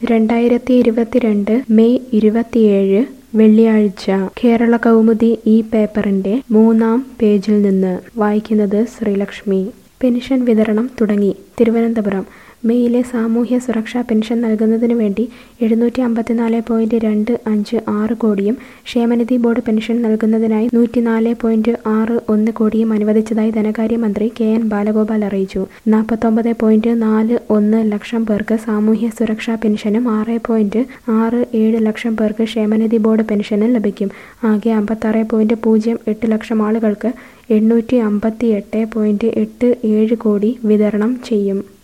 രണ്ടായിരത്തി ഇരുപത്തിരണ്ട് മെയ് ഇരുപത്തിയേഴ് വെള്ളിയാഴ്ച കേരള കൗമുദി ഈ പേപ്പറിന്റെ മൂന്നാം പേജിൽ നിന്ന് വായിക്കുന്നത് ശ്രീലക്ഷ്മി പെൻഷൻ വിതരണം തുടങ്ങി തിരുവനന്തപുരം മെയിലെ സാമൂഹ്യ സുരക്ഷാ പെൻഷൻ നൽകുന്നതിനു വേണ്ടി എഴുന്നൂറ്റി അമ്പത്തിനാല് പോയിന്റ് രണ്ട് അഞ്ച് ആറ് കോടിയും ക്ഷേമനിധി ബോർഡ് പെൻഷൻ നൽകുന്നതിനായി നൂറ്റിനാല് പോയിന്റ് ആറ് ഒന്ന് കോടിയും അനുവദിച്ചതായി ധനകാര്യമന്ത്രി കെ എൻ ബാലഗോപാൽ അറിയിച്ചു നാൽപ്പത്തൊമ്പത് പോയിന്റ് നാല് ഒന്ന് ലക്ഷം പേർക്ക് സാമൂഹ്യ സുരക്ഷാ പെൻഷനും ആറ് പോയിന്റ് ആറ് ഏഴ് ലക്ഷം പേർക്ക് ക്ഷേമനിധി ബോർഡ് പെൻഷനും ലഭിക്കും ആകെ അമ്പത്താറ് പോയിന്റ് പൂജ്യം എട്ട് ലക്ഷം ആളുകൾക്ക് എണ്ണൂറ്റി അമ്പത്തി എട്ട് പോയിന്റ് എട്ട് ഏഴ് കോടി വിതരണം ചെയ്യും